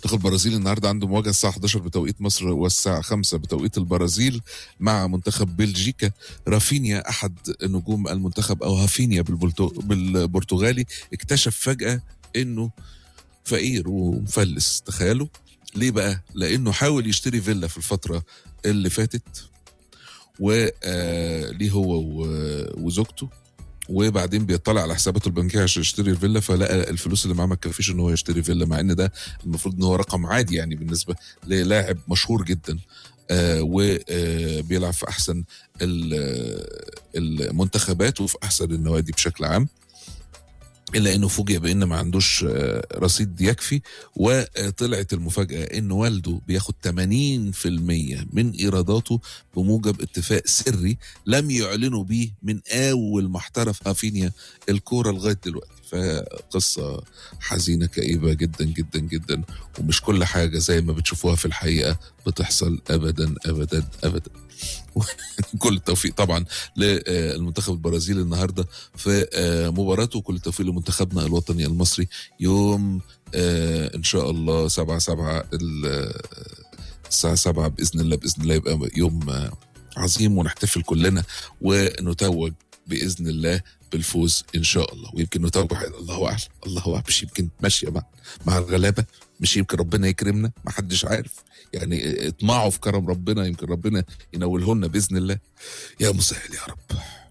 المنتخب البرازيلي النهارده عنده مواجهه الساعه 11 بتوقيت مصر والساعه 5 بتوقيت البرازيل مع منتخب بلجيكا رافينيا احد نجوم المنتخب او هافينيا بالبرتو- بالبرتغالي اكتشف فجاه انه فقير ومفلس تخيلوا ليه بقى لانه حاول يشتري فيلا في الفتره اللي فاتت وليه هو و- وزوجته وبعدين بيطلع على حساباته البنكيه عشان يشتري الفيلا فلقى الفلوس اللي معاه ما تكفيش ان هو يشتري فيلا مع ان ده المفروض ان هو رقم عادي يعني بالنسبه للاعب مشهور جدا آه وبيلعب في احسن ال- المنتخبات وفي احسن النوادي بشكل عام الا انه فوجئ بان ما عندوش آه، رصيد يكفي وطلعت المفاجاه ان والده بياخد 80% من ايراداته بموجب اتفاق سري لم يعلنوا بيه من اول ما احترف افينيا الكوره لغايه دلوقتي فقصه حزينه كئيبه جدا جدا جدا ومش كل حاجه زي ما بتشوفوها في الحقيقه بتحصل ابدا ابدا ابدا كل التوفيق طبعا للمنتخب البرازيلي النهارده في آه، مباراته وكل التوفيق لمنتخبنا الوطني المصري يوم آه، ان شاء الله 7 7 الساعه 7 باذن الله باذن الله يبقى يوم آه، عظيم ونحتفل كلنا ونتوج باذن الله بالفوز ان شاء الله ويمكن نتوج الله اعلم الله اعلم مش يمكن ماشيه مع مع الغلابه مش يمكن ربنا يكرمنا ما حدش عارف يعني اطمعوا في كرم ربنا يمكن ربنا ينولهن باذن الله يا مسهل يا رب